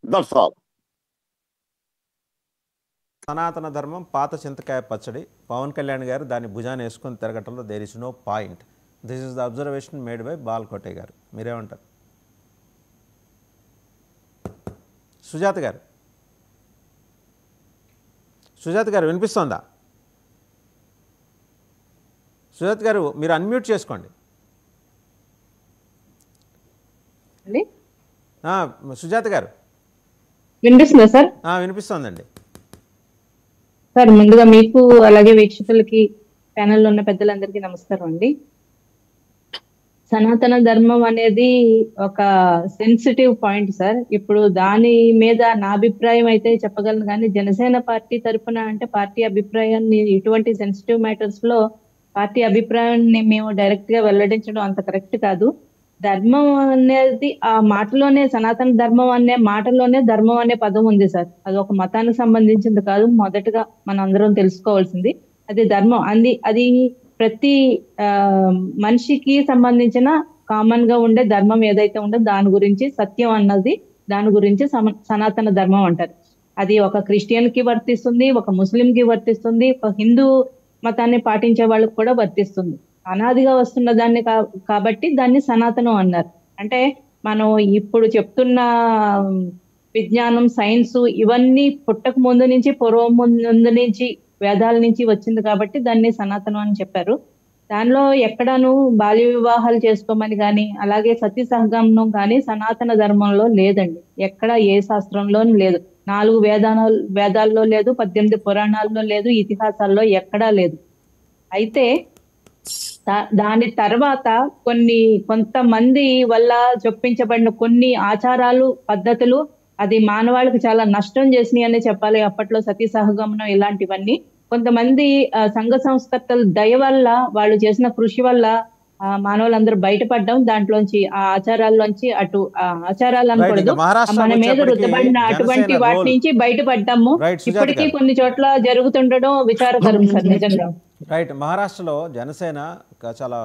that's all సనాతన ధర్మం పాత చింతకాయ పచ్చడి పవన్ కళ్యాణ్ గారు దాన్ని భుజాన్ని వేసుకొని తిరగటంలో there is no point this is the observation made by Balkote గారు మీరేమంటారు సుజాత గారు సుజాత గారు వినిపిస్తోందా సుజాత గారు మీరు అన్మ్యూట్ చేసుకోండి అండి ఆ, సుజాత గారు వినిపిస్తుందా సార్ ఆ, వినిపిస్తోందండి సార్ ముందుగా మీకు అలాగే వీక్షకులకి ప్యానెల్లో ఉన్న పెద్దలందరికీ నమస్కారం అండి సనాతన ధర్మం అనేది ఒక సెన్సిటివ్ పాయింట్ సార్ ఇప్పుడు దాని మీద నా అభిప్రాయం అయితే చెప్పగలను కానీ జనసేన పార్టీ తరఫున అంటే పార్టీ అభిప్రాయాన్ని ఇటువంటి సెన్సిటివ్ మ్యాటర్స్ లో పార్టీ అభిప్రాయాన్ని మేము డైరెక్ట్ గా వెల్లడించడం అంత కరెక్ట్ కాదు ధర్మం అనేది ఆ మాటలోనే సనాతన ధర్మం అనే మాటలోనే ధర్మం అనే పదం ఉంది సార్ అది ఒక మతానికి సంబంధించింది కాదు మొదటగా మనం అందరం తెలుసుకోవాల్సింది అది ధర్మం అది అది ప్రతి ఆ, మనిషికి సంబంధించిన కామన్ గా ఉండే ధర్మం ఏదైతే ఉందో దాని గురించి సత్యం అన్నది దాని గురించి సమ- సనాతన ధర్మం అంటారు అది ఒక క్రిస్టియన్ కి వర్తిస్తుంది ఒక ముస్లిం కి వర్తిస్తుంది ఒక హిందూ మతాన్ని పాటించే వాళ్ళకి కూడా వర్తిస్తుంది అనాదిగా వస్తున్న దాన్ని కా- కాబట్టి దాన్ని సనాతనం అన్నారు అంటే మనం ఇప్పుడు చెప్తున్న విజ్ఞానం సైన్స్ ఇవన్నీ పుట్టక ముందు నుంచి పూర్వం ముందు నుంచి వేదాల నుంచి వచ్చింది కాబట్టి దాన్ని సనాతనం అని చెప్పారు దానిలో ఎక్కడాను బాల్య వివాహాలు చేసుకోమని కానీ అలాగే సతీ సహగమనం కానీ సనాతన ధర్మంలో లేదండి ఎక్కడ ఏ శాస్త్రంలోనూ లేదు నాలుగు వేదాల వేదాల్లో లేదు పద్దెనిమిది పురాణాల్లో లేదు ఇతిహాసాల్లో ఎక్కడా లేదు అయితే దా- దాని తర్వాత కొన్ని కొంతమంది వల్ల చొప్పించబడిన కొన్ని ఆచారాలు పద్ధతులు అది మానవాళికి చాలా నష్టం చేసినాయి అనే చెప్పాలి అప్పట్లో సతీ సహగమనం ఇలాంటివన్నీ కొంతమంది ఆ, సంఘ సంస్కర్తల దయ వల్ల వాళ్ళు చేసిన కృషి వల్ల ఆ, మానవులందరూ బయటపడ్డాం దాంట్లోంచి ఆ ఆచారాల్లోంచి అటు ఆ ఆచారాలు రైట్ అనకూడదు ఇంకా మహారాష్ట్ర మన మీద వచ్చేప్పటికి రుద్దబడిన అటువంటి జనసేన వాటి రోల్ నుంచి బయటపడ్డాము రైట్ సుజాత ఇప్పటికీ గారు కొన్ని చోట్ల జరుగుతుండడం విచారకరం సార్ నిజంగా రైట్ మహారాష్ట్రలో జనసేన ఒక చాలా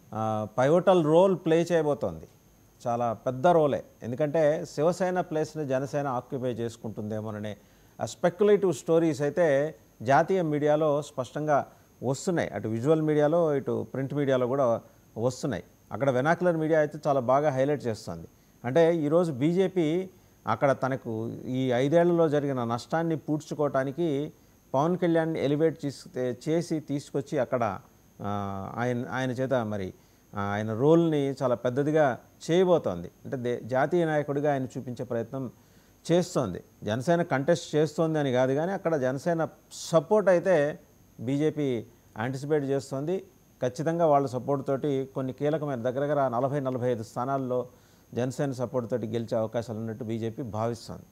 పైవటల్ రోల్ ప్లే చేయబోతోంది చాలా పెద్ద రోలే ఎందుకంటే శివసేన ప్లేస్ని జనసేన ఆక్యుపై చేసుకుంటుందేమోననే ఆ స్పెక్యులేటివ్ స్టోరీస్ అయితే జాతీయ మీడియాలో స్పష్టంగా వస్తున్నాయి అటు విజువల్ మీడియాలో ఇటు ప్రింట్ మీడియాలో కూడా వస్తున్నాయి అక్కడ వెనాకులర్ మీడియా అయితే చాలా బాగా హైలైట్ చేస్తుంది అంటే ఈరోజు బీజేపీ అక్కడ తనకు ఈ ఐదేళ్లలో జరిగిన నష్టాన్ని పూడ్చుకోవటానికి పవన్ కళ్యాణ్ ఎలివేట్ చేసి చేసి తీసుకొచ్చి అక్కడ ఆ, ఆయన ఆయన చేత మరి ఆ, ఆయన రోల్ని చాలా పెద్దదిగా చేయబోతోంది అంటే దే జాతీయ నాయకుడిగా ఆయన చూపించే ప్రయత్నం చేస్తోంది జనసేన కంటెస్ట్ చేస్తోంది అని కాదు కానీ అక్కడ జనసేన సపోర్ట్ అయితే బీజేపీ యాంటిసిపేట్ చేస్తోంది ఖచ్చితంగా వాళ్ళ సపోర్ట్ తోటి కొన్ని కీలకమైన దగ్గర దగ్గర నలభై నలభై ఐదు స్థానాల్లో జనసేన సపోర్ట్ తోటి గెలిచే అవకాశాలు ఉన్నట్టు బీజేపీ భావిస్తోంది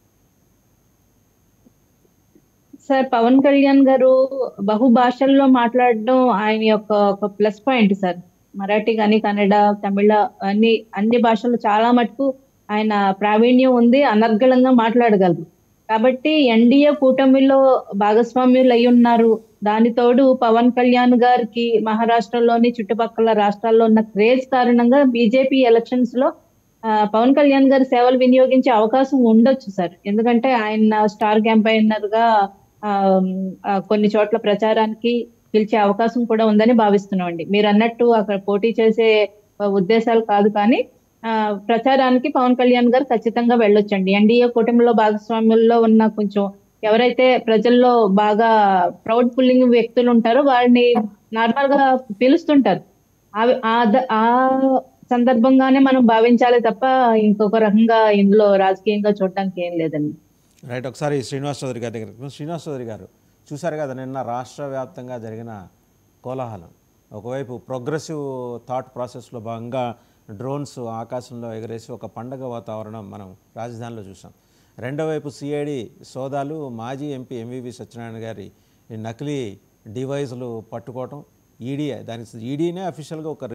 సార్ పవన్ కళ్యాణ్ గారు బహు భాషల్లో మాట్లాడడం ఆయన యొక్క ఒక ప్లస్ పాయింట్ సార్ మరాఠీ కానీ కన్నడ తమిళ అన్ని అన్ని భాషలు చాలా మటుకు ఆయన ప్రావీణ్యం ఉంది అనర్గళంగా మాట్లాడగలరు కాబట్టి ఎన్డీఏ కూటమిలో భాగస్వామ్యులు అయి ఉన్నారు దాని తోడు పవన్ కళ్యాణ్ గారికి మహారాష్ట్రలోని చుట్టుపక్కల రాష్ట్రాల్లో ఉన్న క్రేజ్ కారణంగా బీజేపీ ఎలక్షన్స్ లో ఆ, పవన్ కళ్యాణ్ గారి సేవలు వినియోగించే అవకాశం ఉండొచ్చు సార్ ఎందుకంటే ఆయన స్టార్ క్యాంపైనర్ గా ఆ, ఆ, కొన్ని చోట్ల ప్రచారానికి పిలిచే అవకాశం కూడా ఉందని భావిస్తున్నామండి మీరు అన్నట్టు అక్కడ పోటీ చేసే ఆ, ఉద్దేశాలు కాదు కానీ ఆ, ప్రచారానికి పవన్ కళ్యాణ్ గారు ఖచ్చితంగా వెళ్ళొచ్చండి ఎన్డీఏ కూటమిలో భాగస్వామ్యుల్లో ఉన్న కొంచెం ఎవరైతే ప్రజల్లో బాగా ప్రౌడ్ పుల్లింగ్ వ్యక్తులు ఉంటారో వారిని నార్మల్ గా పిలుస్తుంటారు ఆ- ఆ ద- ఆ సందర్భంగానే మనం భావించాలి తప్ప ఇంకొక రకంగా ఇందులో రాజకీయంగా చూడడానికి ఏం లేదండి రైట్ ఒకసారి శ్రీనివాస్ చౌదరి గారి దగ్గరికి శ్రీనివాస్ చౌదరి గారు చూశారు కదా నిన్న రాష్ట్ర వ్యాప్తంగా జరిగిన కోలాహలం ఒకవైపు ప్రోగ్రెసివ్ థాట్ ప్రాసెస్లో భాగంగా డ్రోన్స్ ఆకాశంలో ఎగరేసి ఒక పండగ వాతావరణం మనం రాజధానిలో చూసాం రెండో వైపు సిఐడి సోదాలు మాజీ ఎంపీ ఎంవివి సత్యనారాయణ గారి ఈ నకిలీ డివైజులు పట్టుకోవటం ఈడీ దానికి ఈడీనే అఫీషియల్గా ఒక